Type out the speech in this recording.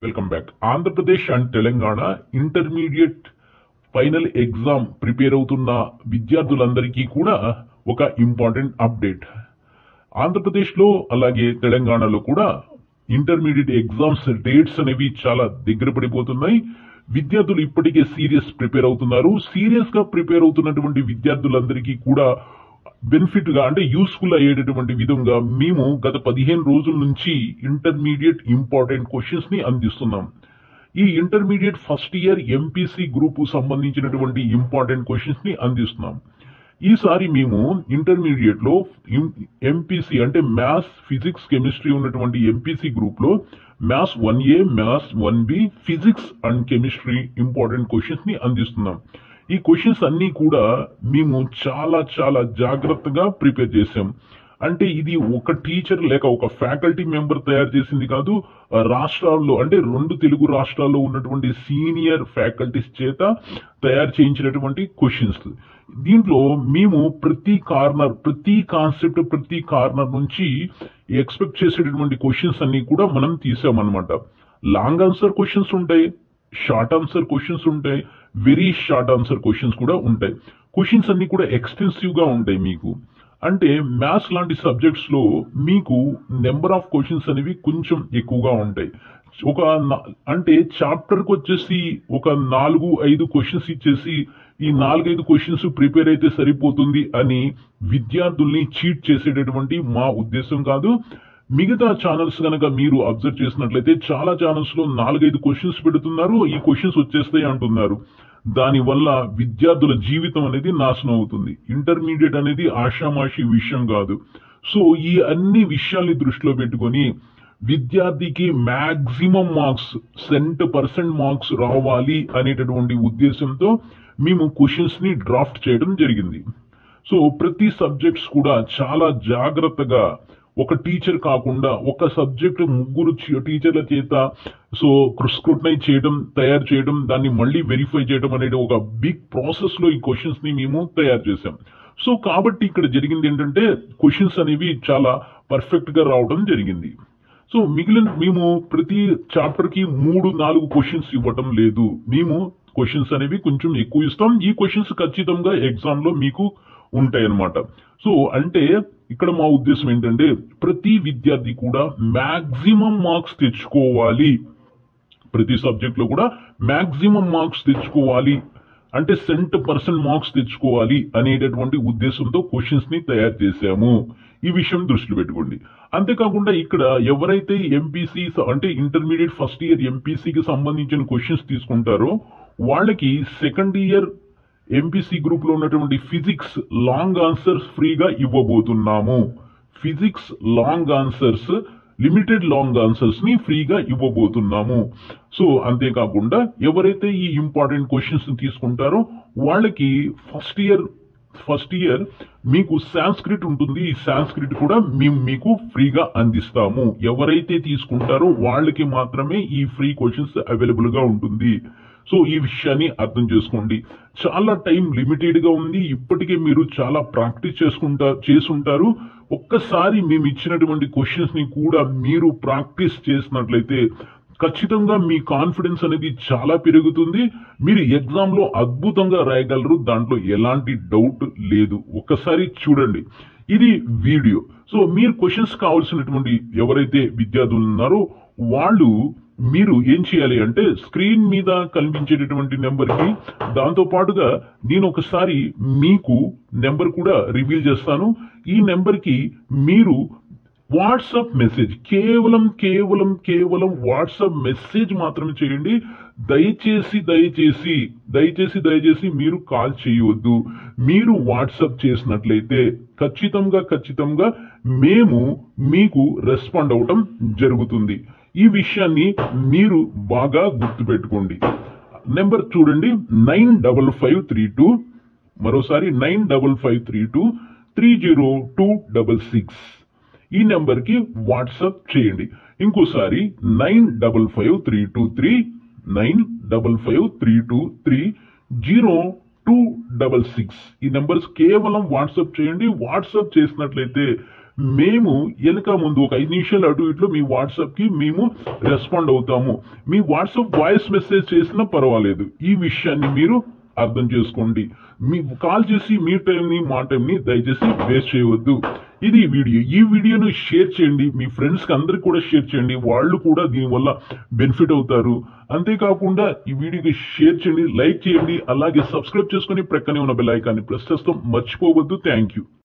welcome back Andhra Pradesh and Telangana intermediate final exam prepare అవుతున్న విద్యార్థులందరికీ కూడా ఒక ఇంపార్టెంట్ అప్డేట్ ఆంధ్రప్రదేశ్లో అలాగే తెలంగాణలో కూడా ఇంటర్మీడియట్ ఎగ్జామ్స్ డేట్స్ అనేవి చాలా దగ్గర పడిపోతున్నాయి విద్యార్థులు ఇప్పటికే సీరియస్ ప్రిపేర్ అవుతున్నారు సీరియస్ గా ప్రిపేర్ అవుతున్నటువంటి విద్యార్థులందరికీ కూడా బెనిఫిట్ గా అంటే యూస్ఫుల్ అయ్యేటటువంటి విధంగా మేము గత పదిహేను రోజుల నుంచి ఇంటర్మీడియట్ ఇంపార్టెంట్ క్వశ్చన్స్ ని అందిస్తున్నాం ఈ intermediate first year MPC group సంబంధించినటువంటి ఇంపార్టెంట్ క్వశ్చన్స్ ని అందిస్తున్నాం ఈసారి మేము ఇంటర్మీడియట్ లో ఎంపీసీ అంటే మ్యాథ్స్ ఫిజిక్స్ కెమిస్ట్రీ ఉన్నటువంటి ఎంపీసీ గ్రూప్ లో maths one A maths one B physics and chemistry important questions ని అందిస్తున్నాం ఈ క్వశ్చన్స్ అన్ని కూడా మేము చాలా చాలా జాగ్రత్తగా ప్రిపేర్ చేసాం అంటే ఇది ఒక టీచర్ లేక ఒక ఫ్యాకల్టీ మెంబర్ తయారు చేసింది కాదు రాష్ట్రాల్లో అంటే రెండు తెలుగు రాష్ట్రాల్లో ఉన్నటువంటి సీనియర్ ఫ్యాకల్టీస్ చేత తయారు చేయించినటువంటి క్వశ్చన్స్ దీంట్లో మేము ప్రతి కార్నర్ ప్రతి కాన్సెప్ట్ ప్రతి కార్నర్ నుంచి ఎక్స్పెక్ట్ చేసేటటువంటి క్వశ్చన్స్ అన్ని కూడా మనం తీసామన్నమాట లాంగ్ ఆన్సర్ క్వశ్చన్స్ ఉంటాయి షార్ట్ ఆన్సర్ క్వశ్చన్స్ ఉంటాయి వెరీ షార్ట్ ఆన్సర్ క్వశ్చన్స్ కూడా ఉంటాయి క్వశ్చన్స్ అన్ని కూడా ఎక్స్టెన్సివ్ గా ఉంటాయి మీకు అంటే మ్యాథ్స్ లాంటి సబ్జెక్ట్స్ లో మీకు నెంబర్ ఆఫ్ క్వశ్చన్స్ అనేవి కొంచెం ఎక్కువగా ఉంటాయి ఒక నా- అంటే చాప్టర్ కి వచ్చేసి ఒక నాలుగు ఐదు క్వశ్చన్స్ ఇచ్చేసి ఈ నాలుగైదు క్వశ్చన్స్ ప్రిపేర్ అయితే సరిపోతుంది అని విద్యార్థుల్ని చీట్ చేసేటటువంటి మా ఉద్దేశం కాదు మిగతా ఛానల్స్ కనుక మీరు అబ్జర్వ్ చేసినట్లయితే చాలా ఛానల్స్ లో నాలుగైదు క్వశ్చన్స్ పెడుతున్నారు ఈ క్వశ్చన్స్ వచ్చేస్తాయి అంటున్నారు దానివల్ల విద్యార్థుల జీవితం అనేది నాశనం అవుతుంది ఇంటర్మీడియట్ అనేది ఆషామాషి విషయం కాదు సో ఈ అన్ని విషయాల్ని దృష్టిలో పెట్టుకొని విద్యార్థికి maximum marks cent percent marks రావాలి అనేటటువంటి ఉద్దేశంతో మేము క్వశ్చన్స్ ని డ్రాఫ్ట్ చేయడం జరిగింది సో ప్రతి సబ్జెక్ట్స్ కూడా చాలా జాగ్రత్తగా ఒక టీచర్ కాకుండా ఒక సబ్జెక్ట్ ముగ్గురు చి- టీచర్ల చేత సో స్క్రూటనైజ్ చేయడం తయారు చేయడం దాన్ని మళ్ళీ వెరిఫై చేయడం అనేది ఒక బిగ్ ప్రాసెస్ లో ఈ క్వశ్చన్స్ ని మేము తయారు చేసాం సో కాబట్టి ఇక్కడ జరిగింది ఏంటంటే క్వశ్చన్స్ అనేవి చాలా పర్ఫెక్ట్ గా రావడం జరిగింది సో మిగిలిన మేము ప్రతి చాప్టర్ కి మూడు నాలుగు క్వశ్చన్స్ ఇవ్వటం లేదు మేము క్వశ్చన్స్ అనేవి కొంచెం ఎక్కువ ఇస్తాం ఈ క్వశ్చన్స్ ఖచ్చితంగా ఎగ్జామ్ లో మీకు ఉంటాయి అన్నమాట సో అంటే ఇక్కడ మా ఉద్దేశం ఏంటంటే ప్రతి విద్యార్థి కూడా మాక్సిమం మార్క్స్ తెచ్చుకోవాలి ప్రతి సబ్జెక్ట్ లో కూడా మాక్సిమం మార్క్స్ తెచ్చుకోవాలి అంటే సెంట్ పర్సెంట్ మార్క్స్ తెచ్చుకోవాలి అనేటటువంటి ఉద్దేశంతో క్వశ్చన్స్ ని తయారు చేశాము ఈ విషయం దృష్టిలో పెట్టుకోండి అంతేకాకుండా ఇక్కడ ఎవరైతే ఎంపీసీ అంటే ఇంటర్మీడియట్ ఫస్ట్ ఇయర్ ఎంపీసీకి సంబంధించిన క్వశ్చన్స్ తీసుకుంటారో వాళ్ళకి సెకండ్ ఇయర్ ఎంపీసీ గ్రూప్ లో ఉన్నటువంటి ఫిజిక్స్ లాంగ్ ఆన్సర్స్ ఫ్రీగా ఇవ్వబోతున్నాము physics long answers limited long answers ని ఫ్రీగా ఇవ్వబోతున్నాము సో అంతేకాకుండా ఎవరైతే ఈ ఇంపార్టెంట్ క్వశ్చన్స్ తీసుకుంటారో వాళ్ళకి ఫస్ట్ ఇయర్ ఫస్ట్ ఇయర్ మీకు సాంస్క్రిట్ ఉంటుంది ఈ సాంస్క్రిట్ కూడా మేము మీకు ఫ్రీగా అందిస్తాము ఎవరైతే తీసుకుంటారో వాళ్ళకి మాత్రమే ఈ ఫ్రీ క్వశ్చన్స్ అవైలబుల్ గా ఉంటుంది సో ఈ విషయాన్ని అర్థం చేసుకోండి చాలా టైం లిమిటెడ్ గా ఉంది ఇప్పటికే మీరు చాలా ప్రాక్టీస్ చేసుకుంటా చేసుంటారు ఒక్కసారి మేము ఇచ్చినటువంటి క్వశ్చన్స్ ని కూడా మీరు ప్రాక్టీస్ చేసినట్లయితే ఖచ్చితంగా మీ కాన్ఫిడెన్స్ అనేది చాలా పెరుగుతుంది మీరు ఎగ్జామ్ లో అద్భుతంగా రాయగలరు దాంట్లో ఎలాంటి డౌట్ లేదు ఒక్కసారి చూడండి ఇది వీడియో సో మీరు క్వశ్చన్స్ కావాల్సినటువంటి ఎవరైతే విద్యార్థులు ఉన్నారో వాళ్ళు మీరు ఏం చేయాలి అంటే స్క్రీన్ మీద కనిపించేటటువంటి నెంబర్ కి దాంతో పాటుగా నేను ఒకసారి మీకు నెంబర్ కూడా రివీల్ చేస్తాను ఈ నెంబర్ కి మీరు వాట్సాప్ మెసేజ్ కేవలం కేవలం కేవలం వాట్సాప్ మెసేజ్ మాత్రమే చేయండి దయచేసి దయచేసి దయచేసి దయచేసి మీరు కాల్ చేయవద్దు మీరు వాట్సాప్ చేసినట్లయితే ఖచ్చితంగా ఖచ్చితంగా మేము మీకు రెస్పాండ్ అవటం జరుగుతుంది ఈ విషయాన్ని మీరు బాగా గుర్తుపెట్టుకోండి నెంబర్ చూడండి nine double five three two మరోసారి nine double five three two three zero two double six ఈ నెంబర్ కి వాట్సాప్ చేయండి ఇంకోసారి nine double five three two three nine double five three two three zero two double six ఈ numbers కేవలం WhatsApp చేయండి WhatsApp చేసినట్లయితే మేము వెనక ముందు ఒక ఐదు నిమిషాలు అటు ఇట్లో మీ వాట్సాప్ కి మేము రెస్పాండ్ అవుతాము మీ వాట్సాప్ వాయిస్ మెసేజ్ చేసినా పర్వాలేదు ఈ విషయాన్ని మీరు అర్థం చేసుకోండి మీ కాల్ చేసి మీ టైంని మా టైంని దయచేసి వేస్ట్ చేయవద్దు ఇది ఈ వీడియో ఈ వీడియోను షేర్ చేయండి మీ ఫ్రెండ్స్ కి అందరికి కూడా షేర్ చేయండి వాళ్ళు కూడా దీనివల్ల బెనిఫిట్ అవుతారు అంతేకాకుండా ఈ వీడియోకి షేర్ చేయండి లైక్ చేయండి అలాగే సబ్స్క్రైబ్ చేసుకుని ప్రక్కనే ఉన్న బెల్ ఐకాన్ని ప్రెస్ చేస్తాం మర్చిపోవద్దు థ్యాంక్ యూ